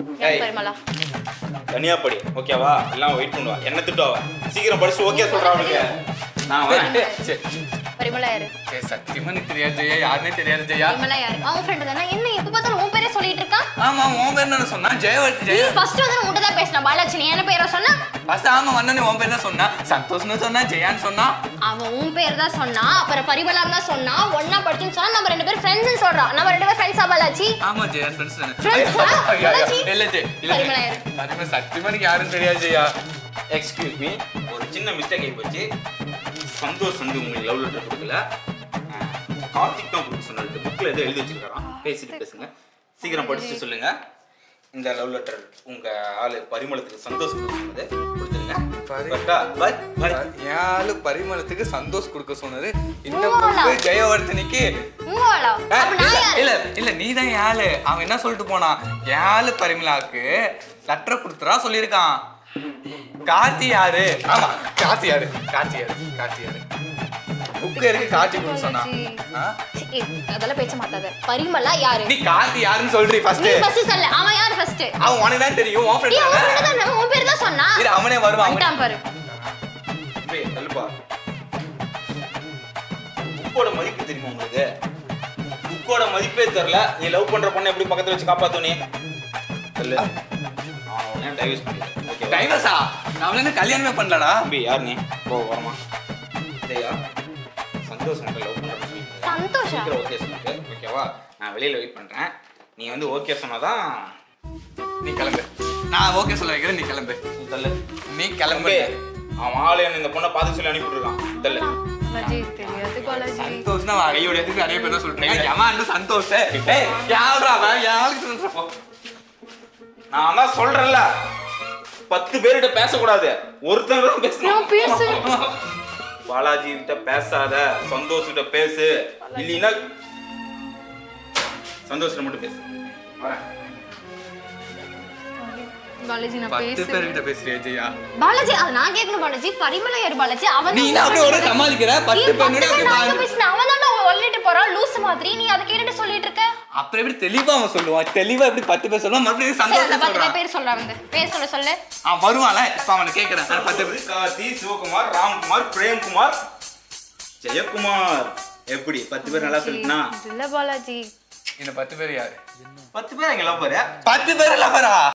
ஏய். பரிமளா தனியா படி ஓகேவா எல்லாம் வெயிட் பண்ணுவா என்ன திட்டுவா சீக்கிரம் படிச்சு ஓகே சொல்றா அவனுக்கு நான் வரேன் சரி பரிமளா யாரு சரி, சத்தியமா எனக்கு தெரியாது ஜெயா யாருன்னே தெரியாது ஜெயா பரிமளா யாரு அவன் ஃப்ரெண்டு தானே என்ன எப்ப பார்த்தாலும் உன் பேரே சொல்லிட்டு இருக்கான் ஆமா உன் பேர் என்ன சொன்னா ஜெயவர்த்தி நீ ஜெயா ஃபர்ஸ்ட் வந்து உன்கிட்ட தான் பேசினா பாலாஜி நீ என்ன பேரை சொன்னா ஃபர்ஸ்ட் ஆமா வந்தோடனே உன் பேர் தான் சொன்னா சந்தோஷ்னு சொன்னா ஜெயான்னு சொன்னா அவன் உன் பேர் தான் சொன்னா அப்புறம் பரிமளாம் தான் சொன்னா ஒன்னா படிச்சுன்னு சொன்னா நம்ம ரெண்டு பேரும் ஃப்ரெண்ட்ஸ் சொல்றான் நம்ம ரெண்டு பேரும் ஃப்ரெண்ட்ஸா பாலாஜி ஆமா ஜெயா ஃப்ரெண்ட்ஸ் Friends ஆ? பாலாஜி? இல்ல ஜெய் இல்ல பரிமளா ஜெய். யாரு? பரிமளா சத்தியமா எனக்கு யாரும் தெரியாது ஜெயா எக்ஸ்கியூஸ் மீ ஒரு சின்ன மிஸ்டேக் ஆகி போச்சு சந்தோஷ் வந்து உங்களுக்கு லவ் லெட்டர் கொடுக்கல அஹ், கார்த்திக் தான் கொடுக்க சொன்னாரு புக்கில் எதோ எழுதி வச்சிருக்காராம் பேசிட்டு பேசுங்க சீக்கிரம் படிச்சுட்டு சொல்லுங்க இந்த லவ் லெட்டர் உங்க ஆளு பரிமளத்துக்கு சந்தோஷ் கொடுக்குறது கொடுத்துருங்க பரி- கரெக்டா? By, by. என் ஆளு பரிமளத்துக்கு சந்தோஷ் கொடுக்க சொன்னது இந்த ஓலா. புக்கு ஜெயவர்த்தனிக்கு உங்களா ஆ, அப்ப நான் இல்ல, யாரு இல்ல இல்ல நீ தான் என் ஆளு அவன் என்ன சொல்லிட்டு போனான் என் ஆளு பரிமளாக்கு லெட்டர் கொடுத்துறா சொல்லியிருக்கான் கார்த்தி யாரு ஆமா கார்த்தி யாரு கார்த்தி யாரு கார்த்தி யாரு புக்கு இருக்கு கார்த்தி கொடுக்க சொன்னான் ஆ? ஏய், அதெல்லாம் பேச மாட்டாத பரிமளா யாரு நீ கார்த்தி யாருன்னு சொல்றீ ஃபர்ஸ்ட் நீ ஃபர்ஸ்ட் சொல்லு அவன் யாரு ஃபர்ஸ்ட் அவன் உனக்கு தான் தெரியும் உன் ஏய் ஃப்ரெண்ட் உன் friend தானே உன் பேர் தான் சொன்னா இரு அவனே வருவான் அவனே- வந்துட்டான் பாரு தம்பி, தள்ளுப்பா புக்கோட மதிப்பு தெரியுமா உங்களுக்கு புக்கோட மதிப்பே தெரியல நீ லவ் பண்ற பொண்ணை எப்படி பக்கத்துல வச்சு காப்பாத்து நீ சொல்லு அவன் உடனே டைவர்ஸ் பண்ணிடு ஓகேவா டைவர்ஸா நான் அவனை கல்யாணமே பண்ணலடா தம்பி யார் நீ ஓ வரமா சரியா சந்தோஷம் லவ் பண்ணுறேன்னு சொல்லிட்டு சந்தோஷா சீக்கிரம் ஓகே சொல்லிட்டு ஓகேவா நான் வெளியில வெயிட் பண்றேன் நீ வந்து ஓகே சொன்னாதான் நீ கிளம்பு நான் ஓகே சொல்ல வைக்கிறேன் நீ கிளம்பு நீ தள்ளு நீ கிளம்பு தம்பி அவன் ஆளு என்ன இந்த பொண்ணை பார்த்து சொல்லி அனுப்பிட்டுருக்கான் தள்ளு பாலாஜி தெரியாது பாலாஜி சந்தோஷ்னா அவன் கையோட எதுக்கு நிறைய பேர் தான் சொல்றேன் ஏமா அந்த சந்தோஷ் ஏய் யாரா அவன் யாருக்கு சொல்றப்போ நான் தான் சொல்றேன்ல பத்து பேர்கிட்ட பேசக்கூடாது ஒருத்தன் தான் பேசணும் நான் பேசுவேன் பாலாஜி கிட்ட பேசாத சந்தோஷ் கிட்ட பேசு இல்லைன்னா சந்தோஷ் மட்டும் பேசு வரேன். பாலாஜி நான் பத்து பேசுவேன் பேர்கிட்ட பேசுறியா ஜெயா பாலாஜி அது நான் கேட்கணும் பாலாஜி பரிமளா யாரு பாலாஜி அவன் நீ என்ன அப்படியே ஒரு சமாளிக்கிற பத்து ஏய், பத்து பேர் பேர் நான் எங்க பேசினேன் அவன் தான் சொல்லிட்டு போறான் லூஸ் மாதிரி நீ அதை கேட்டுட்டு சொல்லிட்டு இருக்க அப்புறம் எப்படி தெளிவா அவன் சொல்லுவான் தெளிவா எப்படி பத்து பேர் சொல்லுவான் மறுபடியும் சரி அந்த சந்தோஷம் பத்து சொல்றான் பேர் சொல்றான் வந்து பேர் சொல்ல சொல்லு அவன் வருவான்ல இப்ப அவனை கேக்குறேன் அந்த பத்து பேர் கார்த்தி சிவகுமார் ராம்குமார் பிரேம்குமார் ஜெயக்குமார் எப்படி பத்து பேர் நல்லா சொல்லிட்டுனா இல்ல பாலாஜி இந்த பத்து பேர் யாரு பத்து பேர் எங்க லவ் பாரு பத்து பேர் லவரா